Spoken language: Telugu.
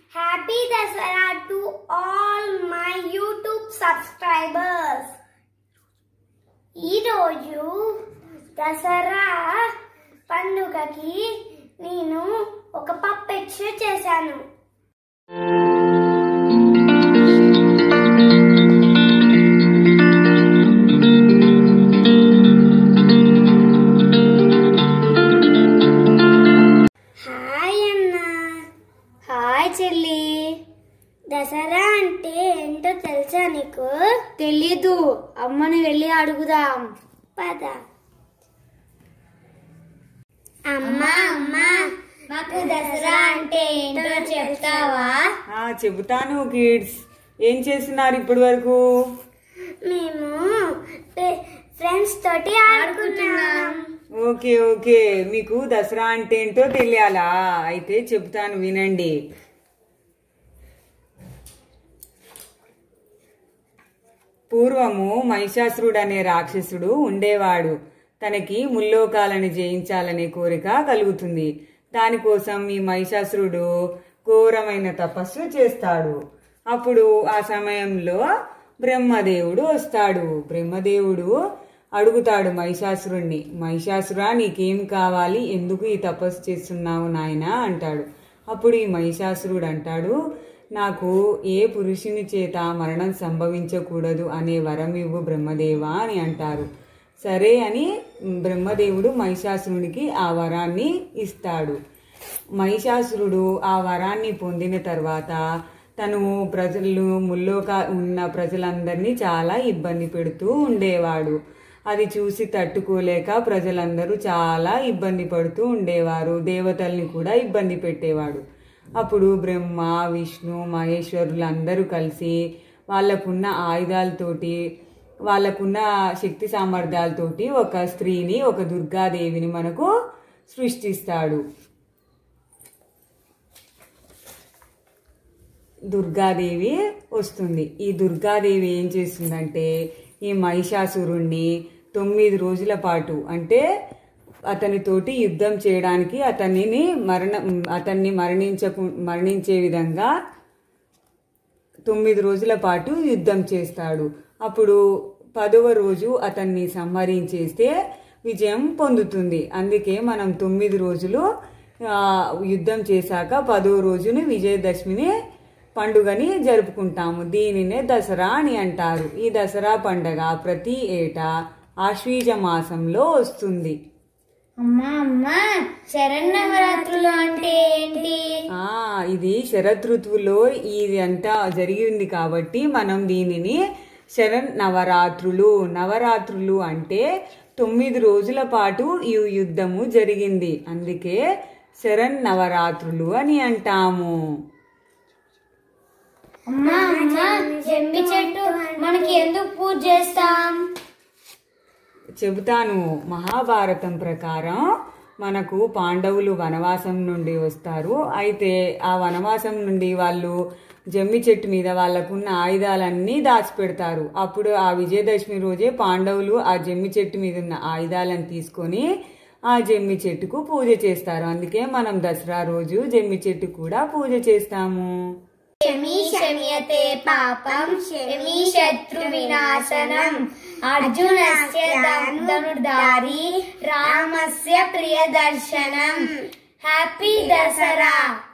happy Dasara to all my YouTube subscribers ఈరోజు దసరా పండుగకి నేను ఒక పప్పెట్ షో చేశాను హాయ్ అన్న హాయ్ చెల్లి దసరా అంటే ఏంటో తెలుసా నీకు తెలీదు అమ్మని వెళ్ళి అడుగుదాం పద అమ్మా అమ్మా మాకు దసరా అంటే ఏంటో చెప్తావా ఆ చెబుతాను కిడ్స్ ఏం చేస్తున్నారు ఇప్పటి వరకు మేము ఫ్రెండ్స్ తోటి ఆడుకుంటున్నాం ఓకే ఓకే మీకు దసరా అంటే ఏంటో తెలియాలా అయితే చెబుతాను వినండి పూర్వము మహిషాసురుడు అనే రాక్షసుడు ఉండేవాడు తనకి ముల్లోకాలను జయించాలనే కోరిక కలుగుతుంది దానికోసం ఈ మహిషాసురుడు ఘోరమైన తపస్సు చేస్తాడు అప్పుడు ఆ సమయంలో బ్రహ్మదేవుడు వస్తాడు బ్రహ్మదేవుడు అడుగుతాడు మహిషాసురుణ్ణి మహిషాసురా నీకేం కావాలి ఎందుకు ఈ తపస్సు చేస్తున్నావు నాయనా అంటాడు అప్పుడు ఈ మహిషాసురుడు అంటాడు నాకు ఏ పురుషుని చేత మరణం సంభవించకూడదు అనే వరం ఇవ్వు బ్రహ్మదేవా అని అంటారు సరే అని బ్రహ్మదేవుడు మహిషాసురునికి ఆ వరాన్ని ఇస్తాడు మహిషాసురుడు ఆ వరాన్ని పొందిన తర్వాత తను ప్రజలు ముల్లోక ఉన్న ప్రజలందరినీ చాలా ఇబ్బంది పెడుతూ ఉండేవాడు అది చూసి తట్టుకోలేక ప్రజలందరూ చాలా ఇబ్బంది పడుతూ ఉండేవారు దేవతల్ని కూడా ఇబ్బంది పెట్టేవాడు అప్పుడు బ్రహ్మ విష్ణు మహేశ్వరులు అందరూ కలిసి వాళ్ళకున్న ఆయుధాలతోటి వాళ్ళకున్న శక్తి సామర్థ్యాలతోటి ఒక స్త్రీని ఒక దుర్గాదేవిని మనకు సృష్టిస్తాడు దుర్గాదేవి వస్తుంది ఈ దుర్గాదేవి ఏం చేస్తుందంటే ఈ మహిషాసురుణ్ణి తొమ్మిది రోజుల పాటు అంటే అతనితోటి యుద్ధం చేయడానికి అతనిని మరణ అతన్ని మరణించకు మరణించే విధంగా తొమ్మిది రోజుల పాటు యుద్ధం చేస్తాడు అప్పుడు పదవ రోజు అతన్ని సంహరించేస్తే విజయం పొందుతుంది అందుకే మనం తొమ్మిది రోజులు ఆ, యుద్ధం చేశాక పదో రోజుని విజయదశమిని పండుగని జరుపుకుంటాము దీనినే దసరా అని అంటారు ఈ దసరా పండగ ప్రతి ఏటా ఆశ్వీజ మాసంలో వస్తుంది అమ్మా అమ్మా శరన్నవరాత్రులు అంటే ఏంటి ఆ ఇది శరద్ ఋతువులో ఇది అంతా జరిగింది కాబట్టి మనం దీనిని శరణ్ నవరాత్రులు నవరాత్రులు అంటే తొమ్మిది రోజుల పాటు ఈ యుద్ధము జరిగింది అందుకే శరణ్ నవరాత్రులు అని అంటాము అమ్మా అమ్మా జమ్మి చెట్టు మనకి ఎందుకు పూజ చేస్తాం చెబుతాను మహాభారతం ప్రకారం మనకు పాండవులు వనవాసం నుండి వస్తారు అయితే ఆ వనవాసం నుండి వాళ్ళు జమ్మి చెట్టు మీద వాళ్ళకున్న ఆయుధాలన్నీ దాచిపెడతారు అప్పుడు ఆ విజయదశమి రోజే పాండవులు ఆ జమ్మి చెట్టు మీద ఉన్న ఆయుధాలను తీసుకొని ఆ జమ్మి చెట్టుకు పూజ చేస్తారు అందుకే మనం దసరా రోజు జమ్మి చెట్టు కూడా పూజ చేస్తాము శమీ శమ్యతే పాపం శమీ శత్రు వినాశనం అర్జునస్య ధను- ధనుర్ధారి రామస్య ప్రియదర్శనం హ్యాపీ దసరా